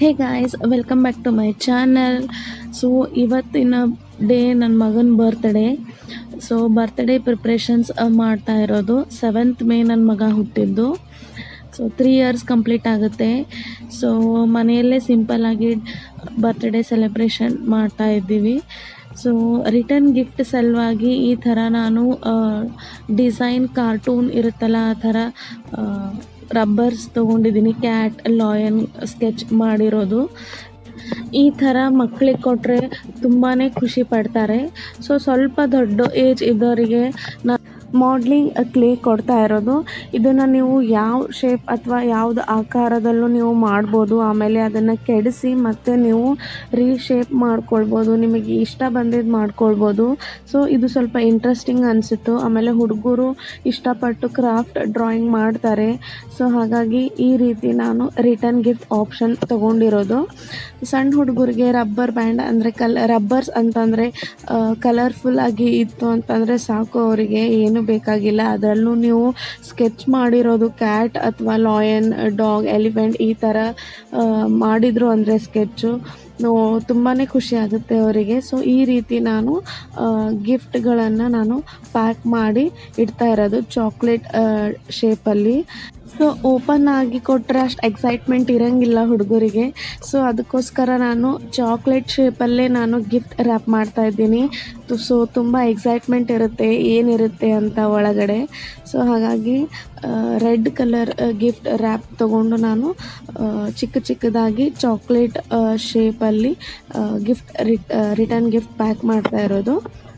hey guys welcome back to my channel so ಇವತ್ತಿನ day ನನ್ನ ಮಗನ ಬರ್ತ್ಡೇ ಸೊ ಬರ್ತ್ಡೇ ಪ್ರಿಪ್ರೇಷನ್ಸ್ ಮಾಡ್ತಾ ಇರೋದು ಸೆವೆಂತ್ ಮೇ ನನ್ನ ಮಗ ಹುಟ್ಟಿದ್ದು ಸೊ ತ್ರೀ ಇಯರ್ಸ್ ಕಂಪ್ಲೀಟ್ ಆಗುತ್ತೆ ಸೊ ಮನೆಯಲ್ಲೇ ಸಿಂಪಲ್ಲಾಗಿ ಬರ್ತ್ಡೇ ಸೆಲೆಬ್ರೇಷನ್ ಮಾಡ್ತಾ ಇದ್ದೀವಿ ಸೊ ರಿಟರ್ನ್ ಗಿಫ್ಟ್ ಸಲುವಾಗಿ ಈ ಥರ ನಾನು ಡಿಸೈನ್ ಕಾರ್ಟೂನ್ ಇರುತ್ತಲ್ಲ ಆ ಥರ ರಬ್ಬರ್ಸ್ ತೊಗೊಂಡಿದ್ದೀನಿ ಕ್ಯಾಟ್ ಲಾಯನ್ ಸ್ಕೆಚ್ ಮಾಡಿರೋದು ಈ ಥರ ಮಕ್ಕಳಿಗೆ ಕೊಟ್ಟರೆ ತುಂಬಾ ಖುಷಿ ಪಡ್ತಾರೆ ಸೊ ಸ್ವಲ್ಪ ದೊಡ್ಡ ಏಜ್ ಇದ್ದವರಿಗೆ ನಾ ಮಾಡ್ಲಿಂಗ್ ಕ್ಲೇ ಕೊಡ್ತಾ ಇರೋದು ಇದನ್ನು ನೀವು ಯಾವ ಶೇಪ್ ಅಥವಾ ಯಾವ್ದು ಆಕಾರದಲ್ಲೂ ನೀವು ಮಾಡ್ಬೋದು ಆಮೇಲೆ ಅದನ್ನು ಕೆಡಿಸಿ ಮತ್ತೆ ನೀವು ರೀಶೇಪ್ ಮಾಡ್ಕೊಳ್ಬೋದು ನಿಮಗೆ ಇಷ್ಟ ಬಂದಿದ್ದು ಮಾಡ್ಕೊಳ್ಬೋದು ಸೊ ಇದು ಸ್ವಲ್ಪ ಇಂಟ್ರೆಸ್ಟಿಂಗ್ ಅನಿಸಿತ್ತು ಆಮೇಲೆ ಹುಡುಗರು ಇಷ್ಟಪಟ್ಟು ಕ್ರಾಫ್ಟ್ ಡ್ರಾಯಿಂಗ್ ಮಾಡ್ತಾರೆ ಸೊ ಹಾಗಾಗಿ ಈ ರೀತಿ ನಾನು ರಿಟರ್ನ್ ಗಿಫ್ಟ್ ಆಪ್ಷನ್ ತೊಗೊಂಡಿರೋದು ಸಣ್ಣ ಹುಡುಗರಿಗೆ ರಬ್ಬರ್ ಬ್ಯಾಂಡ್ ಅಂದರೆ ಕಲ್ ರಬ್ಬರ್ಸ್ ಅಂತಂದರೆ ಕಲರ್ಫುಲ್ ಆಗಿ ಇತ್ತು ಅಂತಂದರೆ ಸಾಕು ಅವರಿಗೆ ಏನು ಬೇಕಾಗಿಲ್ಲ ಅದರಲ್ಲೂ ನೀವು ಸ್ಕೆಚ್ ಮಾಡಿರೋದು ಕ್ಯಾಟ್ ಅಥವಾ ಲಾಯನ್ ಡಾಗ್ ಎಲಿಫೆಂಟ್ ಈ ಥರ ಆ, ಮಾಡಿದ್ರು ಅಂದರೆ ಸ್ಕೆಚ್ಚು ತುಂಬಾ ಖುಷಿ ಆಗುತ್ತೆ ಅವರಿಗೆ ಸೊ ಈ ರೀತಿ ನಾನು ಗಿಫ್ಟ್ಗಳನ್ನು ನಾನು ಪ್ಯಾಕ್ ಮಾಡಿ ಇಡ್ತಾ ಇರೋದು ಚಾಕ್ಲೇಟ್ ಶೇಪಲ್ಲಿ ಸೊ ಓಪನ್ ಆಗಿ ಕೊಟ್ಟರೆ ಅಷ್ಟು ಎಕ್ಸೈಟ್ಮೆಂಟ್ ಇರೋಂಗಿಲ್ಲ ಹುಡುಗರಿಗೆ ಸೊ ಅದಕ್ಕೋಸ್ಕರ ನಾನು ಚಾಕ್ಲೇಟ್ ಶೇಪಲ್ಲೇ ನಾನು ಗಿಫ್ಟ್ ರ್ಯಾಪ್ ಮಾಡ್ತಾ ಇದ್ದೀನಿ ಸೊ ತುಂಬ ಎಕ್ಸೈಟ್ಮೆಂಟ್ ಇರುತ್ತೆ ಏನಿರುತ್ತೆ ಅಂತ ಒಳಗಡೆ ಸೊ ಹಾಗಾಗಿ ರೆಡ್ ಕಲರ್ ಗಿಫ್ಟ್ ರ್ಯಾಪ್ ತೊಗೊಂಡು ನಾನು ಆ, ಚಿಕ್ಕ ಚಿಕ್ಕದಾಗಿ ಚಾಕ್ಲೇಟ್ ಶೇಪಲ್ಲಿ ಗಿಫ್ಟ್ ರಿಟರ್ನ್ ಗಿಫ್ಟ್ ಪ್ಯಾಕ್ ಮಾಡ್ತಾ ಇರೋದು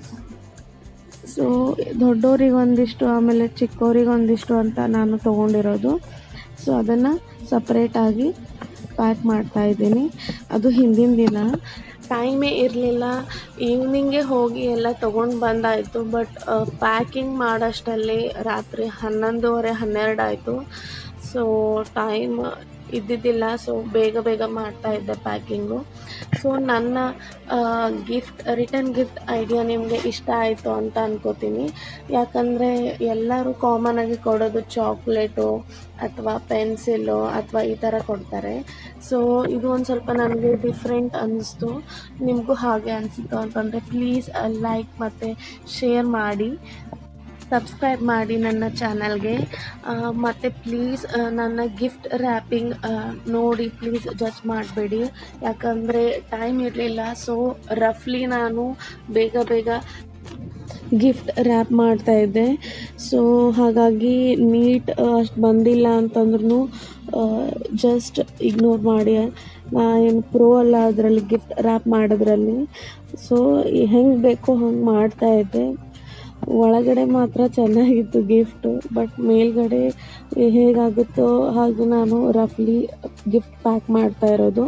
ಸೊ ದೊಡ್ಡೋರಿಗೆ ಒಂದಿಷ್ಟು ಆಮೇಲೆ ಚಿಕ್ಕವರಿಗೆ ಒಂದಿಷ್ಟು ಅಂತ ನಾನು ತೊಗೊಂಡಿರೋದು ಸೊ ಅದನ್ನು ಸಪ್ರೇಟಾಗಿ ಪ್ಯಾಕ್ ಮಾಡ್ತಾ ಇದ್ದೀನಿ ಅದು ಹಿಂದಿನ ದಿನ ಟೈಮೇ ಇರಲಿಲ್ಲ ಈವ್ನಿಂಗೇ ಹೋಗಿ ಎಲ್ಲ ತೊಗೊಂಡು ಬಂದಾಯಿತು ಬಟ್ ಪ್ಯಾಕಿಂಗ್ ಮಾಡೋಷ್ಟರಲ್ಲಿ ರಾತ್ರಿ ಹನ್ನೊಂದುವರೆ ಹನ್ನೆರಡು ಆಯಿತು ಸೊ ಟೈಮ್ ಇದ್ದಿದ್ದಿಲ್ಲ ಸೊ ಬೇಗ ಬೇಗ ಮಾಡ್ತಾ ಇದ್ದೆ ಪ್ಯಾಕಿಂಗು ಸೊ ನನ್ನ ಗಿಫ್ಟ್ ರಿಟರ್ನ್ ಗಿಫ್ಟ್ ಐಡಿಯಾ ನಿಮಗೆ ಇಷ್ಟ ಆಯಿತು ಅಂತ ಅನ್ಕೋತೀನಿ ಯಾಕಂದರೆ ಎಲ್ಲರೂ ಕಾಮನ್ ಆಗಿ ಕೊಡೋದು ಚಾಕ್ಲೇಟು ಅಥವಾ ಪೆನ್ಸಿಲು ಅಥವಾ ಈ ಥರ ಕೊಡ್ತಾರೆ ಸೊ ಇದು ಒಂದು ಸ್ವಲ್ಪ ನನಗೆ ಡಿಫ್ರೆಂಟ್ ಅನ್ನಿಸ್ತು ನಿಮಗೂ ಹಾಗೆ ಅನಿಸಿತು ಅಂತಂದರೆ ಪ್ಲೀಸ್ ಲೈಕ್ ಮತ್ತು ಶೇರ್ ಮಾಡಿ ಸಬ್ಸ್ಕ್ರೈಬ್ ಮಾಡಿ ನನ್ನ ಚಾನಲ್ಗೆ ಮತ್ತು ಪ್ಲೀಸ್ ನನ್ನ ಗಿಫ್ಟ್ ರ್ಯಾಪಿಂಗ್ ನೋಡಿ ಪ್ಲೀಸ್ ಜಡ್ಜ್ ಮಾಡಬೇಡಿ ಯಾಕಂದರೆ ಟೈಮ್ ಇರಲಿಲ್ಲ ಸೊ ರಫ್ಲಿ ನಾನು ಬೇಗ ಬೇಗ ಗಿಫ್ಟ್ ರ್ಯಾಪ್ ಮಾಡ್ತಾ ಇದ್ದೆ ಸೊ ಹಾಗಾಗಿ ನೀಟ್ ಅಷ್ಟು ಬಂದಿಲ್ಲ ಅಂತಂದ್ರೂ ಜಸ್ಟ್ ಇಗ್ನೋರ್ ಮಾಡಿ ನಾ ಏನು ಪ್ರೋ ಅಲ್ಲ ಅದರಲ್ಲಿ ಗಿಫ್ಟ್ ರ್ಯಾಪ್ ಮಾಡೋದ್ರಲ್ಲಿ ಸೊ ಹೆಂಗೆ ಬೇಕೋ ಹಂಗೆ ಮಾಡ್ತಾ ಇದ್ದೆ ಒಳಗಡೆ ಮಾತ್ರ ಚೆನ್ನಾಗಿತ್ತು ಗಿಫ್ಟು ಬಟ್ ಮೇಲ್ಗಡೆ ಹೇಗಾಗುತ್ತೋ ಹಾಗೆ ನಾನು ರಫ್ಲಿ ಗಿಫ್ಟ್ ಪ್ಯಾಕ್ ಮಾಡ್ತಾ ಇರೋದು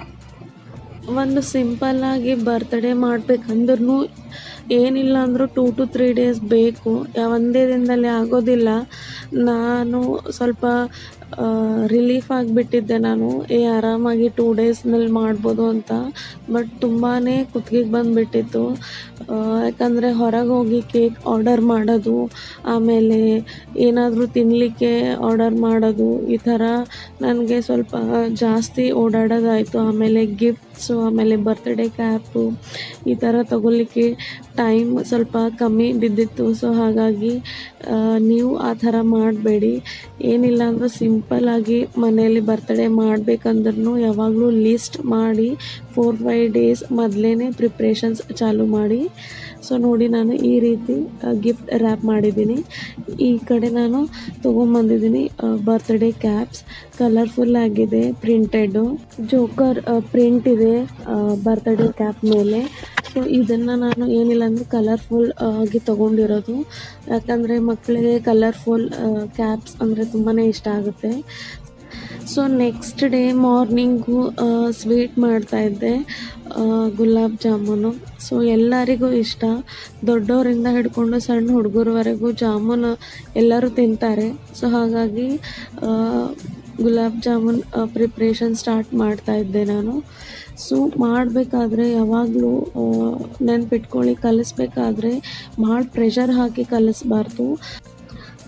ಒಂದು ಸಿಂಪಲ್ಲಾಗಿ ಬರ್ತ್ಡೇ ಮಾಡ್ಬೇಕಂದ್ರೂ ಏನಿಲ್ಲ ಅಂದರೂ ಟೂ ಟು ತ್ರೀ ಡೇಸ್ ಬೇಕು ಯಾ- ಒಂದೇ ದಿನದಲ್ಲಿ ಆಗೋದಿಲ್ಲ ನಾನು ಸ್ವಲ್ಪ ರಿಲೀಫ್ ಆಗಿಬಿಟ್ಟಿದ್ದೆ ನಾನು ಏ ಆರಾಮಾಗಿ ಟೂ ಡೇಸ್ನಲ್ಲಿ ಮಾಡ್ಬೋದು ಅಂತ ಬಟ್ ತುಂಬಾ ಕುತ್ತಿಗೆಗೆ ಬಂದುಬಿಟ್ಟಿತ್ತು ಯಾಕಂದರೆ ಹೊರಗೆ ಹೋಗಿ ಕೇಕ್ ಆರ್ಡರ್ ಮಾಡೋದು ಆಮೇಲೆ ಏನಾದರೂ ತಿನ್ನಲಿಕ್ಕೆ ಆರ್ಡರ್ ಮಾಡೋದು ಈ ಥರ ನನಗೆ ಸ್ವಲ್ಪ ಜಾಸ್ತಿ ಓಡಾಡೋದಾಯಿತು ಆಮೇಲೆ ಗಿಫ್ಟ್ಸು ಆಮೇಲೆ ಬರ್ತ್ಡೇ ಕ್ಯಾಪು ಈ ಥರ ತಗೊಳ್ಲಿಕ್ಕೆ ಟೈಮ್ ಸ್ವಲ್ಪ ಕಮ್ಮಿ ಬಿದ್ದಿತ್ತು ಸೊ ಹಾಗಾಗಿ ಆ, ನೀವು ಆ ಥರ ಮಾಡಬೇಡಿ ಏನಿಲ್ಲ ಅಂದರೂ ಸಿಂಪಲ್ಲಾಗಿ ಮನೆಯಲ್ಲಿ ಬರ್ತ್ಡೇ ಮಾಡಬೇಕಂದ್ರೂ ಯಾವಾಗಲೂ ಲಿಸ್ಟ್ ಮಾಡಿ ಫೋರ್ ಫೈವ್ ಡೇಸ್ ಮೊದಲೇ ಪ್ರಿಪ್ರೇಷನ್ಸ್ ಚಾಲು ಮಾಡಿ ಸೊ ನೋಡಿ ನಾನು ಈ ರೀತಿ ಗಿಫ್ಟ್ ರ್ಯಾಪ್ ಮಾಡಿದ್ದೀನಿ ಈ ಕಡೆ ನಾನು ತೊಗೊಂಬಂದಿದ್ದೀನಿ ಬರ್ತ್ಡೇ ಕ್ಯಾಪ್ಸ್ ಕಲರ್ಫುಲ್ ಆಗಿದೆ ಪ್ರಿಂಟೆಡು ಜೋಕರ್ ಪ್ರಿಂಟ್ ಇದೆ ಬರ್ತ್ಡೇ ಕ್ಯಾಪ್ ಮೇಲೆ ಸೊ ಇದನ್ನು ನಾನು ಏನಿಲ್ಲ ಅಂದರೆ ಕಲರ್ಫುಲ್ ಆಗಿ ತೊಗೊಂಡಿರೋದು ಯಾಕಂದರೆ ಮಕ್ಕಳಿಗೆ ಕಲರ್ಫುಲ್ ಕ್ಯಾಪ್ಸ್ ಅಂದರೆ ತುಂಬಾ ಇಷ್ಟ ಆಗುತ್ತೆ so next day morning sweet ಮಾಡ್ತಾಯಿದ್ದೆ ಗುಲಾಬ್ ಜಾಮೂನು ಸೊ ಎಲ್ಲರಿಗೂ ಇಷ್ಟ ದೊಡ್ಡವರಿಂದ ಹಿಡ್ಕೊಂಡು ಸಣ್ಣ ಹುಡುಗರವರೆಗೂ ಜಾಮೂನು ಎಲ್ಲರೂ ತಿಂತಾರೆ ಸೊ ಹಾಗಾಗಿ ಆ, ಗುಲಾಬ್ ಜಾಮೂನ್ ಪ್ರಿಪ್ರೇಷನ್ ಸ್ಟಾರ್ಟ್ ಮಾಡ್ತಾ ಇದ್ದೆ ನಾನು ಸೊ ಮಾಡಬೇಕಾದ್ರೆ ಯಾವಾಗಲೂ ನೆನ್ಪಿಟ್ಕೊಳ್ಳಿ ಕಲಿಸ್ಬೇಕಾದ್ರೆ ಭಾಳ ಪ್ರೆಷರ್ ಹಾಕಿ ಕಲಿಸ್ಬಾರ್ದು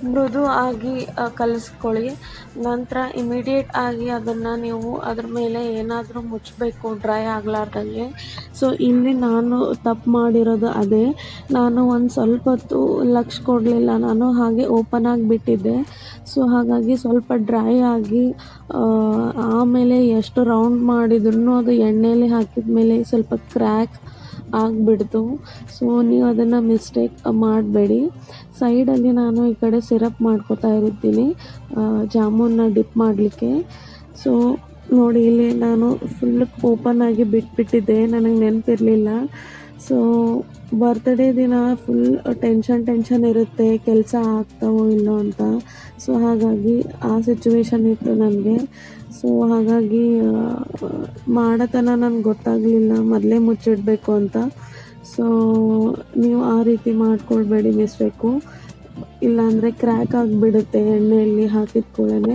ಮೃದು ಆಗಿ ಆ, ಕಲಿಸ್ಕೊಳ್ಳಿ ನಂತರ ಇಮಿಡಿಯೇಟ್ ಆಗಿ ಅದನ್ನು ನೀವು ಅದ್ರ ಮೇಲೆ ಏನಾದರೂ ಮುಚ್ಚಬೇಕು ಡ್ರೈ ಆಗಲಾರ್ದಂಗೆ ಸೊ ಇಲ್ಲಿ ನಾನು ತಪ್ಪು ಮಾಡಿರೋದು ಅದೇ ನಾನು ಒಂದು ಸ್ವಲ್ಪ ಹೊತ್ತು ಲಕ್ಷ ಕೊಡಲಿಲ್ಲ ನಾನು ಹಾಗೆ ಓಪನ್ ಆಗಿ ಬಿಟ್ಟಿದ್ದೆ ಸೊ ಹಾಗಾಗಿ ಸ್ವಲ್ಪ ಡ್ರೈ ಆಗಿ ಆ, ಆಮೇಲೆ ಎಷ್ಟು ರೌಂಡ್ ಮಾಡಿದ್ರು ಅದು ಎಣ್ಣೆಲಿ ಹಾಕಿದ ಮೇಲೆ ಸ್ವಲ್ಪ ಕ್ರ್ಯಾಕ್ ಆಗಿಬಿಡ್ತು ಸೊ ನೀವು ಅದನ್ನು ಮಿಸ್ಟೇಕ್ ಮಾಡಬೇಡಿ ಸೈಡಲ್ಲಿ ನಾನು ಈ ಕಡೆ ಸಿರಪ್ ಮಾಡ್ಕೋತಾ ಇರ್ತೀನಿ ಜಾಮೂನ್ನ ಡಿಪ್ ಮಾಡಲಿಕ್ಕೆ ಸೊ ನೋಡಿ ಇಲ್ಲಿ ನಾನು ಫುಲ್ ಓಪನ್ ಆಗಿ ಬಿಟ್ಬಿಟ್ಟಿದ್ದೆ ನನಗೆ ನೆನಪಿರಲಿಲ್ಲ ಸೊ ಬರ್ತ್ಡೇ ದಿನ ಫುಲ್ ಟೆನ್ಷನ್ ಟೆನ್ಷನ್ ಇರುತ್ತೆ ಕೆಲಸ ಆಗ್ತಾವೋ ಇಲ್ಲೋ ಅಂತ ಸೊ ಹಾಗಾಗಿ ಆ ಸಿಚುವೇಶನ್ ಇತ್ತು ನನಗೆ ಸೊ ಹಾಗಾಗಿ ಆ, ಮಾಡತನ ನನಗೆ ಗೊತ್ತಾಗಲಿಲ್ಲ ಮೊದಲೇ ಮುಚ್ಚಿಡಬೇಕು ಅಂತ ಸೊ ನೀವು ಆ ರೀತಿ ಮಾಡ್ಕೊಳ್ಬೇಡಿ ಮಿಸ್ಟೇಕು ಇಲ್ಲಾಂದರೆ ಕ್ರ್ಯಾಕ್ ಆಗಿಬಿಡುತ್ತೆ ಎಣ್ಣೆಯಲ್ಲಿ ಹಾಕಿದ ಕೂಡಲೇ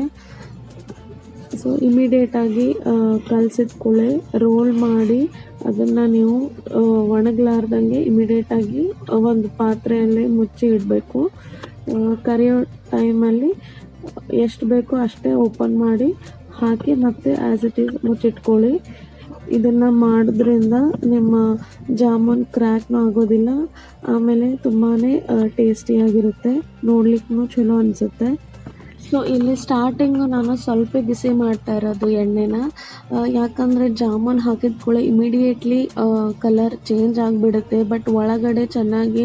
ಸೊ ಇಮಿಡಿಯೇಟಾಗಿ ಕಲಸಿದ ಕೂಡಲೇ ರೋಲ್ ಮಾಡಿ ಅದನ್ನು ನೀವು ಆ, ಒಣಗಲಾರ್ದಂಗೆ ಇಮಿಡಿಯೇಟಾಗಿ ಒಂದು ಪಾತ್ರೆಯಲ್ಲೇ ಮುಚ್ಚಿ ಇಡಬೇಕು ಕರಿಯೋ ಟೈಮಲ್ಲಿ ಎಷ್ಟು ಬೇಕೋ ಅಷ್ಟೇ ಓಪನ್ ಮಾಡಿ ಹಾಕಿ ಮತ್ತೆ ಆ್ಯಸ್ ಇಟ್ ಈಸ್ ಮುಚ್ಚಿಟ್ಕೊಳ್ಳಿ ಇದನ್ನು ಮಾಡೋದ್ರಿಂದ ನಿಮ್ಮ ಜಾಮೂನ್ ಕ್ರ್ಯಾಕ್ನೂ ಆಗೋದಿಲ್ಲ ಆಮೇಲೆ ತುಂಬಾ ಟೇಸ್ಟಿಯಾಗಿರುತ್ತೆ ನೋಡ್ಲಿಕ್ಕೂ ಚಲೋ ಅನಿಸುತ್ತೆ ಸೊ ಇಲ್ಲಿ ಸ್ಟಾರ್ಟಿಂಗು ನಾನು ಸ್ವಲ್ಪ ಬಿಸಿ ಮಾಡ್ತಾ ಇರೋದು ಎಣ್ಣೆನ ಆ, ಯಾಕಂದರೆ ಜಾಮೂನ್ ಹಾಕಿದ ಕೂಡ ಇಮಿಡಿಯೇಟ್ಲಿ ಕಲರ್ ಚೇಂಜ್ ಆಗಿಬಿಡುತ್ತೆ ಬಟ್ ಒಳಗಡೆ ಚೆನ್ನಾಗಿ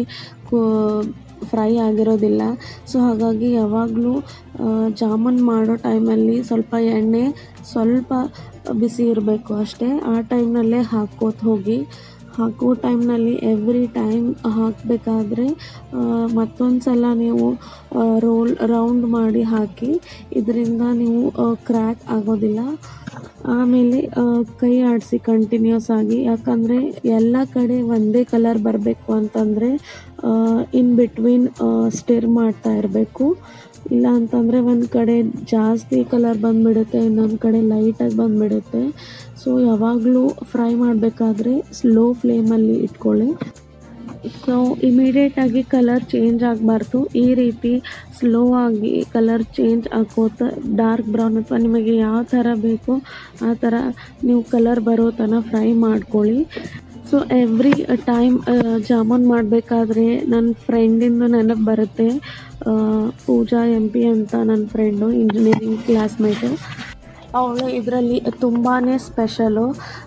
ಫ್ರೈ ಆಗಿರೋದಿಲ್ಲ ಸೊ ಹಾಗಾಗಿ ಯಾವಾಗಲೂ ಜಾಮೂನ್ ಮಾಡೋ ಟೈಮಲ್ಲಿ ಸ್ವಲ್ಪ ಎಣ್ಣೆ ಸ್ವಲ್ಪ ಬಿಸಿ ಇರಬೇಕು ಅಷ್ಟೇ ಆ ಟೈಮ್ನಲ್ಲೇ ಹಾಕ್ಕೋತ ಹೋಗಿ ಹಾಕೋ ಟೈಮ್ನಲ್ಲಿ ಎವ್ರಿ ಟೈಮ್ ಹಾಕಬೇಕಾದ್ರೆ ಮತ್ತೊಂದು ಸಲ ನೀವು ರೋಲ್ ರೌಂಡ್ ಮಾಡಿ ಹಾಕಿ ಇದರಿಂದ ನೀವು ಕ್ರ್ಯಾಕ್ ಆಗೋದಿಲ್ಲ ಆಮೇಲೆ ಆ, ಕೈ ಆಡಿಸಿ ಕಂಟಿನ್ಯೂಸ್ ಆಗಿ ಯಾಕಂದರೆ ಎಲ್ಲ ಕಡೆ ಒಂದೇ ಕಲರ್ ಬರಬೇಕು ಅಂತಂದರೆ ಇನ್ ಬಿಟ್ವೀನ್ ಸ್ಟಿರ್ ಮಾಡ್ತಾ ಇರಬೇಕು ಇಲ್ಲ ಅಂತಂದರೆ ಒಂದು ಕಡೆ ಜಾಸ್ತಿ ಕಲರ್ ಬಂದುಬಿಡುತ್ತೆ ಇನ್ನೊಂದು ಕಡೆ ಲೈಟಾಗಿ ಬಂದುಬಿಡುತ್ತೆ ಸೊ ಯಾವಾಗಲೂ ಫ್ರೈ ಮಾಡಬೇಕಾದ್ರೆ ಸ್ಲೋ ಫ್ಲೇಮಲ್ಲಿ ಇಟ್ಕೊಳ್ಳಿ ಸೊ ಇಮಿಡಿಯೇಟಾಗಿ ಕಲರ್ ಚೇಂಜ್ ಆಗಬಾರ್ದು ಈ ರೀತಿ ಸ್ಲೋ ಆಗಿ ಕಲರ್ ಚೇಂಜ್ ಆಗೋತ ಡಾರ್ಕ್ ಬ್ರೌನ್ ಅಥವಾ ನಿಮಗೆ ಯಾವ ಥರ ಬೇಕೋ ಆ ಥರ ನೀವು ಕಲರ್ ಬರೋ ತನಕ ಫ್ರೈ ಮಾಡ್ಕೊಳ್ಳಿ ಸೊ ಎವ್ರಿ ಟೈಮ್ ಜಾಮೂನ್ ಮಾಡಬೇಕಾದ್ರೆ ನನ್ನ ಫ್ರೆಂಡಿಂದು ನೆನಪು ಬರುತ್ತೆ ಆ, ಪೂಜಾ ಎಂ ಪಿ ಅಂತ ನನ್ನ ಫ್ರೆಂಡು ಇಂಜಿನಿಯರಿಂಗ್ ಕ್ಲಾಸ್ಮೇಟು ಅವಳು ಇದರಲ್ಲಿ ತುಂಬಾ ಸ್ಪೆಷಲು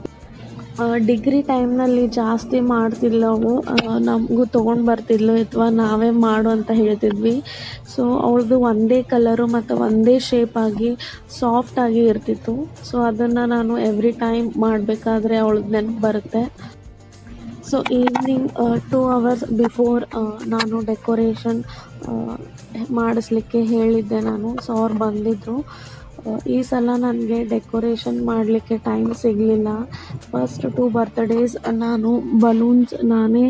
ಡಿಗ್ರಿ ಟೈಮ್ನಲ್ಲಿ ಜಾಸ್ತಿ ಮಾಡ್ತಿದ್ಲವು ನಮಗೂ ತೊಗೊಂಡು ಬರ್ತಿದ್ಲು ಅಥವಾ ನಾವೇ ಮಾಡು ಅಂತ ಹೇಳ್ತಿದ್ವಿ ಸೊ ಅವಳದು ಒಂದೇ ಕಲರು ಮತ್ತು ಒಂದೇ ಶೇಪಾಗಿ ಸಾಫ್ಟಾಗಿ ಇರ್ತಿತ್ತು ಸೊ ಅದನ್ನು ನಾನು ಎವ್ರಿ ಟೈಮ್ ಮಾಡಬೇಕಾದ್ರೆ ಅವಳದ್ದು ನೆನಪು ಬರುತ್ತೆ so evening two hours before ನಾನು ಡೆಕೋರೇಷನ್ ಮಾಡಿಸ್ಲಿಕ್ಕೆ ಹೇಳಿದ್ದೆ ನಾನು ಸೊ ಅವ್ರು ಬಂದಿದ್ದರು ಈ ಸಲ ನನಗೆ ಡೆಕೋರೇಷನ್ ಮಾಡಲಿಕ್ಕೆ ಟೈಮ್ ಸಿಗಲಿಲ್ಲ ಫಸ್ಟ್ ಟು ಬರ್ತ್ಡೇಸ್ ನಾನು ಬಲೂನ್ಸ್ ನಾನೇ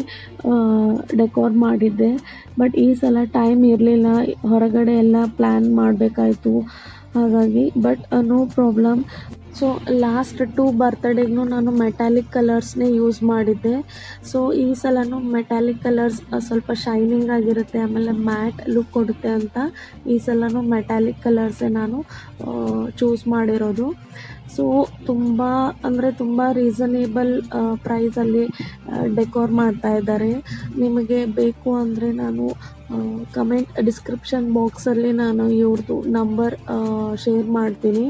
ಡೆಕೋರ್ ಮಾಡಿದ್ದೆ ಬಟ್ ಈ ಸಲ ಟೈಮ್ ಇರಲಿಲ್ಲ ಹೊರಗಡೆ ಎಲ್ಲ ಪ್ಲ್ಯಾನ್ ಮಾಡಬೇಕಾಯ್ತು ಹಾಗಾಗಿ but no problem so last two ಬರ್ತ್ಡೇಗೂ ನಾನು ಮೆಟಾಲಿಕ್ ಕಲರ್ಸ್ನೇ ಯೂಸ್ ಮಾಡಿದ್ದೆ ಸೊ ಈ ಸಲನೂ ಮೆಟಾಲಿಕ್ ಕಲರ್ಸ್ ಸ್ವಲ್ಪ ಶೈನಿಂಗ್ ಆಗಿರುತ್ತೆ ಆಮೇಲೆ ಮ್ಯಾಟ್ ಲುಕ್ ಕೊಡುತ್ತೆ ಅಂತ ಈ ಸಲನೂ ಮೆಟಾಲಿಕ್ ಕಲರ್ಸೇ ನಾನು ಚೂಸ್ ಮಾಡಿರೋದು ಸೊ ತುಂಬ ಅಂದರೆ ತುಂಬ ರೀಸನೇಬಲ್ ಪ್ರೈಸಲ್ಲಿ ಡೆಕೋರ್ ಮಾಡ್ತಾ ಇದ್ದಾರೆ ನಿಮಗೆ ಬೇಕು ಅಂದರೆ ನಾನು ಕಮೆಂಟ್ ಡಿಸ್ಕ್ರಿಪ್ಷನ್ ಬಾಕ್ಸಲ್ಲಿ ನಾನು ಇವ್ರದ್ದು ನಂಬರ್ ಶೇರ್ ಮಾಡ್ತೀನಿ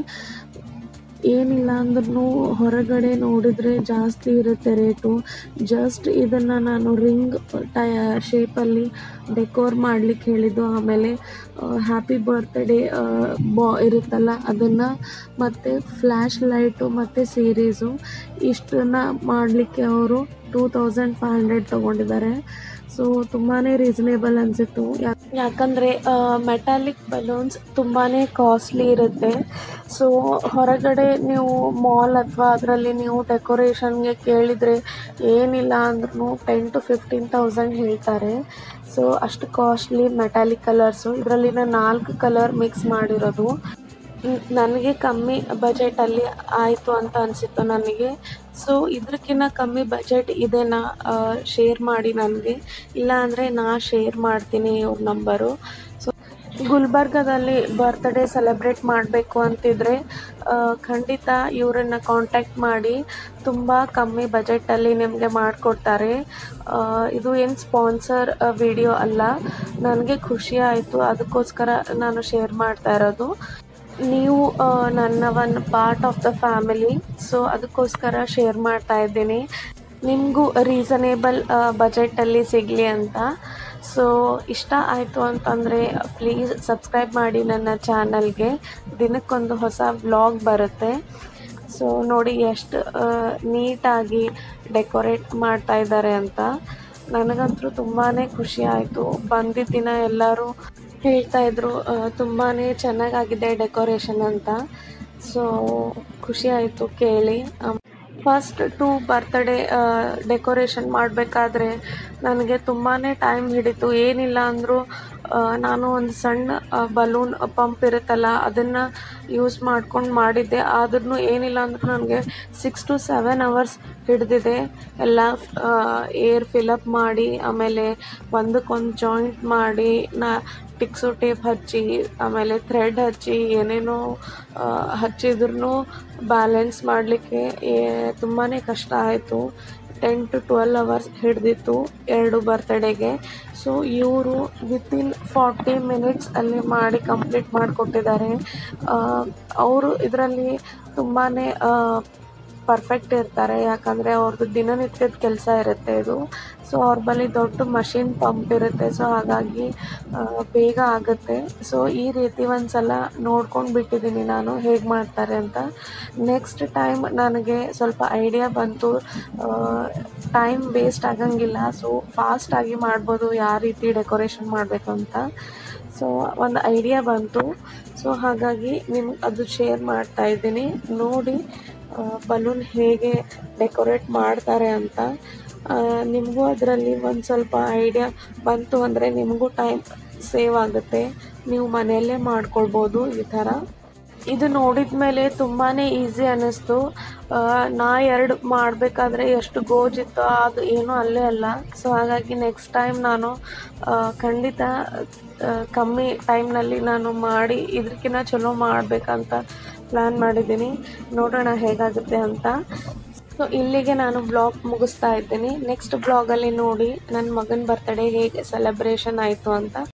ಏನಿಲ್ಲ ಅಂದ್ರೂ ಹೊರಗಡೆ ನೋಡಿದರೆ ಜಾಸ್ತಿ ಇರುತ್ತೆ ರೇಟು ಜಸ್ಟ್ ಇದನ್ನು ನಾನು ರಿಂಗ್ ಟೈ ಶೇಪಲ್ಲಿ ಡೆಕೋರ್ ಮಾಡ್ಲಿಕ್ಕೆ ಹೇಳಿದ್ದು ಆಮೇಲೆ ಹ್ಯಾಪಿ ಬರ್ತ್ಡೇ ಬಾ ಇರುತ್ತಲ್ಲ ಅದನ್ನು ಮತ್ತು ಫ್ಲ್ಯಾಶ್ ಲೈಟು ಮತ್ತು ಸೀರೀಸು ಇಷ್ಟನ್ನು ಮಾಡಲಿಕ್ಕೆ ಅವರು ಟೂ ತೌಸಂಡ್ ಫೈವ್ ಹಂಡ್ರೆಡ್ ತೊಗೊಂಡಿದ್ದಾರೆ ಸೊ ತುಂಬಾ ರೀಸನೇಬಲ್ ಅನಿಸಿತ್ತು ಯಾಕಂದರೆ ಮೆಟಾಲಿಕ್ ಬಲೂನ್ಸ್ ತುಂಬಾ ಕಾಸ್ಟ್ಲಿ ಇರುತ್ತೆ ಸೊ ಹೊರಗಡೆ ನೀವು ಮಾಲ್ ಅಥವಾ ಅದರಲ್ಲಿ ನೀವು ಡೆಕೋರೇಷನ್ಗೆ ಕೇಳಿದರೆ ಏನಿಲ್ಲ ಅಂದ್ರೂ ಟೆನ್ ಟು ಫಿಫ್ಟೀನ್ ತೌಸಂಡ್ ಹೇಳ್ತಾರೆ ಸೊ ಅಷ್ಟು ಕಾಸ್ಟ್ಲಿ ಮೆಟಾಲಿಕ್ ಕಲರ್ಸು ಇದರಲ್ಲಿ ನಾನು ನಾಲ್ಕು ಕಲರ್ ಮಿಕ್ಸ್ ಮಾಡಿರೋದು ನ್- ನನಗೆ ಕಮ್ಮಿ ಬಜೆಟಲ್ಲಿ ಆಯಿತು ಅಂತ ಅನಿಸಿತ್ತು ನನಗೆ ಸೊ ಇದಕ್ಕಿಂತ ಕಮ್ಮಿ ಬಜೆಟ್ ಇದೆನಾ ಶೇರ್ ಮಾಡಿ ನನಗೆ ಇಲ್ಲ ಅಂದರೆ ನಾ ಶೇರ್ ಮಾಡ್ತೀನಿ ಇವ್ರ ನಂಬರು ಸೊ ಗುಲ್ಬರ್ಗದಲ್ಲಿ ಬರ್ತ್ಡೇ ಸೆಲೆಬ್ರೇಟ್ ಮಾಡಬೇಕು ಅಂತಿದ್ರೆ ಆ, ಖಂಡಿತ ಇವರನ್ನು ಕಾಂಟ್ಯಾಕ್ಟ್ ಮಾಡಿ ತುಂಬ ಕಮ್ಮಿ ಬಜೆಟಲ್ಲಿ ನಿಮಗೆ ಮಾಡಿಕೊಡ್ತಾರೆ ಆ, ಇದು ಏನು ಸ್ಪಾನ್ಸರ್ ವಿಡಿಯೋ ಅಲ್ಲ ನನಗೆ ಖುಷಿ ಆಯಿತು ಅದಕ್ಕೋಸ್ಕರ ನಾನು ಶೇರ್ ಮಾಡ್ತಾ ಇರೋದು ನೀವು ಆ, ನನ್ನ one part of the family so ಅದಕ್ಕೋಸ್ಕರ ಶೇರ್ ಮಾಡ್ತಾ ಇದ್ದೀನಿ ನಿಮಗೂ ರೀಸನೇಬಲ್ ಬಜೆಟಲ್ಲಿ ಸಿಗಲಿ ಅಂತ ಸೊ ಇಷ್ಟ ಆಯಿತು ಅಂತಂದರೆ ಪ್ಲೀಸ್ ಸಬ್ಸ್ಕ್ರೈಬ್ ಮಾಡಿ ನನ್ನ ಚಾನಲ್ಗೆ ದಿನಕ್ಕೊಂದು ಹೊಸ ವ್ಲಾಗ್ ಬರುತ್ತೆ ಸೊ ನೋಡಿ ಎಷ್ಟು ನೀಟಾಗಿ ಡೆಕೋರೇಟ್ ಮಾಡ್ತಾ ಇದ್ದಾರೆ ಅಂತ ನನಗಂತೂ ತುಂಬಾ ಖುಷಿ ಆಯಿತು ಬಂದಿದ್ದ ದಿನ ಎಲ್ಲರೂ ಹೇಳ್ತಾ ಇದ್ರು ತುಂಬಾ ಚೆನ್ನಾಗಾಗಿದೆ ಡೆಕೋರೇಷನ್ ಅಂತ ಸೊ ಖುಷಿ ಆಯಿತು ಕೇಳಿ ಫಸ್ಟ್ ಟು ಬರ್ತ್ಡೇ ಡೆಕೋರೇಷನ್ ಮಾಡಬೇಕಾದ್ರೆ ನನಗೆ ತುಂಬಾ ಟೈಮ್ ಹಿಡಿತು ಏನಿಲ್ಲ ಅಂದರೂ ನಾನು ಒಂದು ಸಣ್ಣ ಬಲೂನ್ ಪಂಪ್ ಇರುತ್ತಲ್ಲ ಅದನ್ನು ಯೂಸ್ ಮಾಡ್ಕೊಂಡು ಮಾಡಿದ್ದೆ ಆದ್ರೂ ಏನಿಲ್ಲ ಅಂದರೂ ನನಗೆ ಸಿಕ್ಸ್ ಟು ಸೆವೆನ್ ಅವರ್ಸ್ ಹಿಡಿದಿದೆ ಎಲ್ಲ ಏರ್ ಫಿಲಪ್ ಮಾಡಿ ಆಮೇಲೆ ಒಂದಕ್ಕೊಂದು ಜಾಯಿಂಟ್ ಮಾಡಿ ನಾ ಟಿಕ್ಸು ಟೇಪ್ ಹಚ್ಚಿ ಆಮೇಲೆ ಥ್ರೆಡ್ ಹಚ್ಚಿ ಏನೇನೋ ಹಚ್ಚಿದ್ರೂ ಬ್ಯಾಲೆನ್ಸ್ ಮಾಡಲಿಕ್ಕೆ ತುಂಬಾ ಕಷ್ಟ ಆಯಿತು ಟೆನ್ ಟು ಟ್ವೆಲ್ ಅವರ್ಸ್ ಹಿಡಿದಿತ್ತು ಎರಡು ಬರ್ತ್ಡೇಗೆ ಸೊ ಇವರು ವಿತಿನ್ ಫಾರ್ಟಿ ಮಿನಿಟ್ಸ್ ಅಲ್ಲಿ ಮಾಡಿ ಕಂಪ್ಲೀಟ್ ಮಾಡಿಕೊಟ್ಟಿದ್ದಾರೆ ಅವರು ಇದರಲ್ಲಿ ತುಂಬಾ ಪರ್ಫೆಕ್ಟ್ ಇರ್ತಾರೆ ಯಾಕಂದರೆ ಅವ್ರದ್ದು ದಿನನಿತ್ಯದ ಕೆಲಸ ಇರುತ್ತೆ ಇದು ಸೊ ಅವ್ರ ಬಳಿ ದೊಡ್ಡ ಮಷಿನ್ ಪಂಪ್ ಇರುತ್ತೆ ಸೊ ಹಾಗಾಗಿ ಆ, ಬೇಗ ಆಗುತ್ತೆ ಸೊ ಈ ರೀತಿ ಒಂದು ಸಲ ನೋಡ್ಕೊಂಡು ಬಿಟ್ಟಿದ್ದೀನಿ ನಾನು ಹೇಗೆ ಮಾಡ್ತಾರೆ ಅಂತ ನೆಕ್ಸ್ಟ್ ಟೈಮ್ ನನಗೆ ಸ್ವಲ್ಪ ಐಡಿಯಾ ಬಂತು ಟೈಮ್ ವೇಸ್ಟ್ ಆಗಂಗಿಲ್ಲ ಸೊ ಫಾಸ್ಟಾಗಿ ಮಾಡ್ಬೋದು ಯಾವ ರೀತಿ ಡೆಕೋರೇಷನ್ ಮಾಡಬೇಕು ಅಂತ ಸೊ ಒಂದು ಐಡಿಯಾ ಬಂತು ಸೊ ಹಾಗಾಗಿ ನಿಮ್ಗೆ ಅದು ಶೇರ್ ಮಾಡ್ತಾ ಇದ್ದೀನಿ ನೋಡಿ ಬಲೂನ್ ಹೇಗೆ ಡೆಕೋರೇಟ್ ಮಾಡ್ತಾರೆ ಅಂತ ಆ, ನಿಮಗೂ ಅದರಲ್ಲಿ ಒಂದು ಸ್ವಲ್ಪ ಐಡಿಯಾ ಬಂತು ಅಂದರೆ ನಿಮಗೂ ಟೈಮ್ ಸೇವ್ ಆಗುತ್ತೆ ನೀವು ಮನೆಯಲ್ಲೇ ಮಾಡ್ಕೊಳ್ಬೋದು ಈ ಥರ ಇದು ನೋಡಿದ ಮೇಲೆ ತುಂಬಾ ಈಸಿ ಅನ್ನಿಸ್ತು ಆ, ನಾ ಎರಡು ಮಾಡಬೇಕಾದ್ರೆ ಎಷ್ಟು ಗೋಜಿತ್ತು ಅದು ಏನೂ ಅಲ್ಲೇ ಅಲ್ಲ ಸೊ ಹಾಗಾಗಿ ನೆಕ್ಸ್ಟ್ ಟೈಮ್ ನಾನು ಆ, ಖಂಡಿತ ಆ, ಕಮ್ಮಿ ಟೈಮ್ನಲ್ಲಿ ನಾನು ಮಾಡಿ ಇದಕ್ಕಿಂತ ಚಲೋ ಮಾಡಬೇಕಂತ ಪ್ಲ್ಯಾನ್ ಮಾಡಿದ್ದೀನಿ ನೋಡೋಣ ಹೇಗಾಗುತ್ತೆ ಅಂತ ಸೊ ಇಲ್ಲಿಗೆ ನಾನು ಬ್ಲಾಗ್ ಮುಗಿಸ್ತಾ ಇದ್ದೀನಿ ನೆಕ್ಸ್ಟ್ ಬ್ಲಾಗಲ್ಲಿ ನೋಡಿ ನನ್ನ ಮಗನ ಬರ್ತಡೇ ಹೇಗೆ ಸೆಲೆಬ್ರೇಷನ್ ಆಯಿತು ಅಂತ